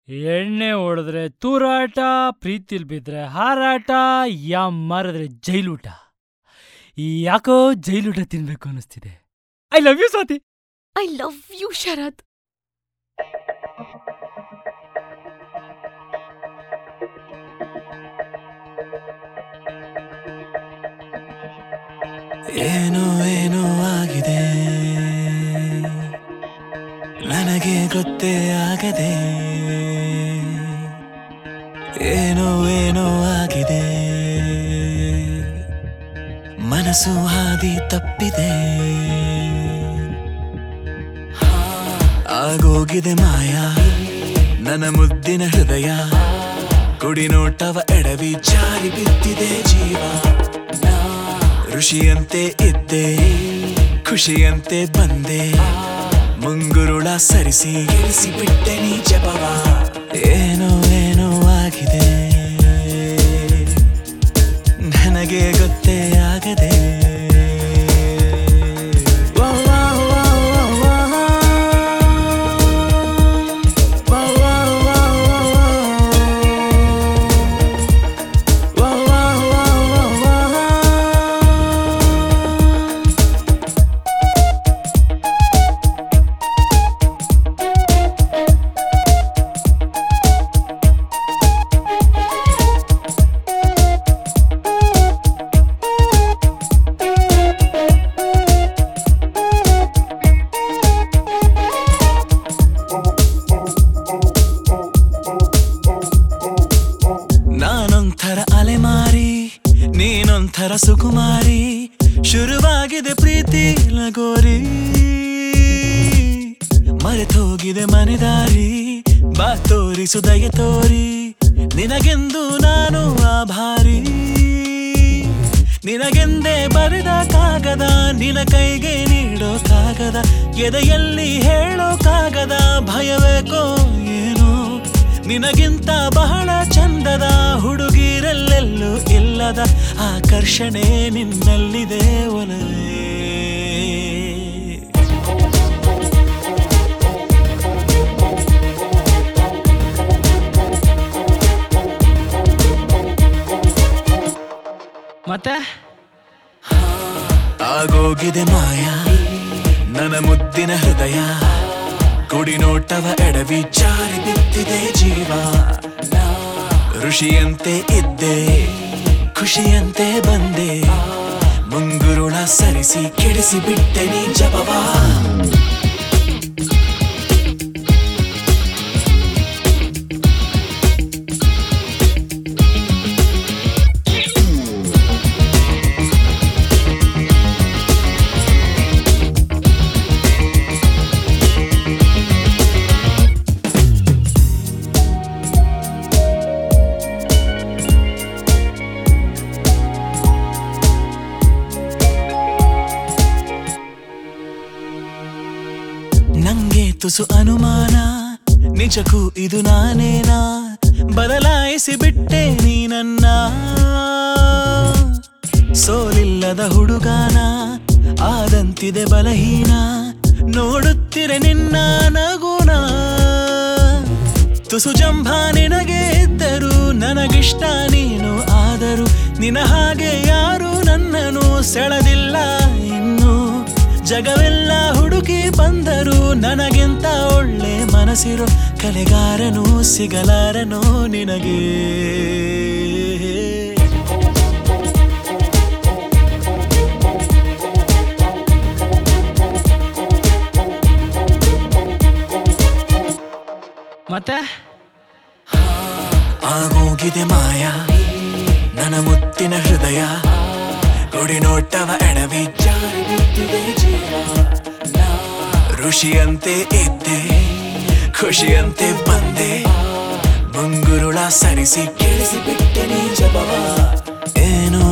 ಎಣ್ಣೆ ಹೊಡೆದ್ರೆ ತೂರಾಟ ಪ್ರೀತಿಲ್ ಬಿದ್ರೆ ಹಾರಾಟ ಯಾ ಮಾರಿದ್ರೆ ಜೈಲೂಟ ಯಾಕೋ ಜೈಲೂಟ ತಿನ್ಬೇಕು ಅನಿಸ್ತಿದೆ I love you Swati I love you Sharath ಏನೋ ಏನೋ ಆಗಿದೆ ನನಗೆ ಗೊತ್ತೇ ಆಗದೆ ಏನೋ ಏನೋ ಆಗಿದೆ ಮನಸ್ಸು ಹಾದಿ ತಪ್ಪಿದೆ ಆಗೋಗಿದೆ ಮಾಯ ನನ್ನ ಮುದ್ದಿನ ಹೃದಯ ಕುಡಿ ನೋಟವ ಎಡವಿ ಜಾರಿ ಬಿದ್ದಿದೆ ಜೀವ ಋಷಿಯಂತೆ ಇದ್ದೆ ಖುಷಿಯಂತೆ ಬಂದೆ ಮುಂಗುರುಳ ಸರಿಸಿ ಇಳಿಸಿ ಬಿಟ್ಟೆ ನೀ ಜಪವ ಏನೋ ಏನೋ ಆಗಿದೆ ನನಗೆ ಗೊತ್ತೇ ಆಗದೆ ವಾ, ವಾ, ವಾ, ವಾ, ವಾ. ವಾ, ವಾ, ವಾ, ವಾ, ವಾ. ವಾ, ವಾ, ವಾ, ವಾ, ವಾ. ನಾನೊಂಥರ ಅಲೆಮಾರಿ ನೀನೊಂಥರ ಸುಕುಮಾರಿ ಶುರುವಾಗಿದೆ ಪ್ರೀತಿ ಲಗೋರಿ ಮರೆತೋಗಿದೆ ಮನೆದಾರಿ ಬಾ ತೋರಿಸು ದಯ ತೋರಿ ನಿನಗೆಂದು ನಾನು ಆಭಾರಿ ನಿನಗೆಂದೇ ಬರೆದ ಕಾಗದ ನಿನ ಕೈಗೆ ನೀಡೋ ಕಾಗದ ಎದೆಯಲ್ಲಿ ಹೇಳೋ ಕಾಗದ ಭಯವೇಕೋ ಏನೋ ನಿನಗಿಂತ ಬಹಳ ಚಂದದ ಹುಡುಗಿರಲ್ಲೆಲ್ಲೂ ಇಲ್ಲದ ಆಕರ್ಷಣೆ ನಿನ್ನಲ್ಲಿದೆ ಒಲವೇ ಮತ್ತೆ ಆಗೋಗಿದೆ ಮಾಯ ನನ್ನ ಮುದ್ದಿನ ಹೃದಯ ಕುಡಿ ನೋಟವ ಎಡವಿ ಜಾರಿ ಬಿದ್ದಿದೆ ಜೀವ ಋಷಿಯಂತೆ ಇದ್ದೆ ಖುಷಿಯಂತೆ ಬಂದೆ ಮುಂಗುರುಳ ಸರಿಸಿ ಕೆಡಿಸಿ ಬಿಟ್ಟೆ ನೀ ಜಪವಾ ನಂಗೆ ತುಸು ಅನುಮಾನ ನಿಜಕ್ಕೂ ಇದು ನಾನೇನಾ ಬದಲಾಯಿಸಿ ಬಿಟ್ಟೆ ನೀ ನನ್ನ ಸೋಲಿಲ್ಲದ ಹುಡುಗಾನ ಆದಂತಿದೆ ಬಲಹೀನ ನೋಡುತ್ತಿರೆ ನಿನ್ನ ನಗುನ ತುಸು ಜಂಭ ನಿನಗೆ ಇದ್ದರು ನನಗಿಷ್ಟ ನೀನು ಆದರೂ ನಿನ ಹಾಗೆ ಯಾರು ನನ್ನನ್ನು ಸೆಳೆದಿಲ್ಲ ಇನ್ನು ಜಗವೆಲ್ಲ ಹುಡುಕಿ ಬಂದರು ನನಗಿಂತ ಒಳ್ಳೆ ಮನಸ್ಸಿರೋ ಕಲೆಗಾರನು ಸಿಗಲಾರನು ನಿನಗೆ ಮತ್ತೆ ಆಗೋಗಿದೆ ಮಾಯ ನನ್ನ ಮುತ್ತಿನ ಹೃದಯ ಗುಡಿ ನೋಟವ ಎಡವಿ ಜಾರಿ ಬಿದ್ದಿದೆ ಜೀವ ಋಷಿಯಂತೆ ಇದ್ದೆ ಖುಷಿಯಂತೆ ಬಂದೆ ಮುಂಗುರುಳ ಸರಿಸಿ ಕೇಳಿಸಿ ಬಿಟ್ಟೆ ನೀ ಜಪವ ಏನೋ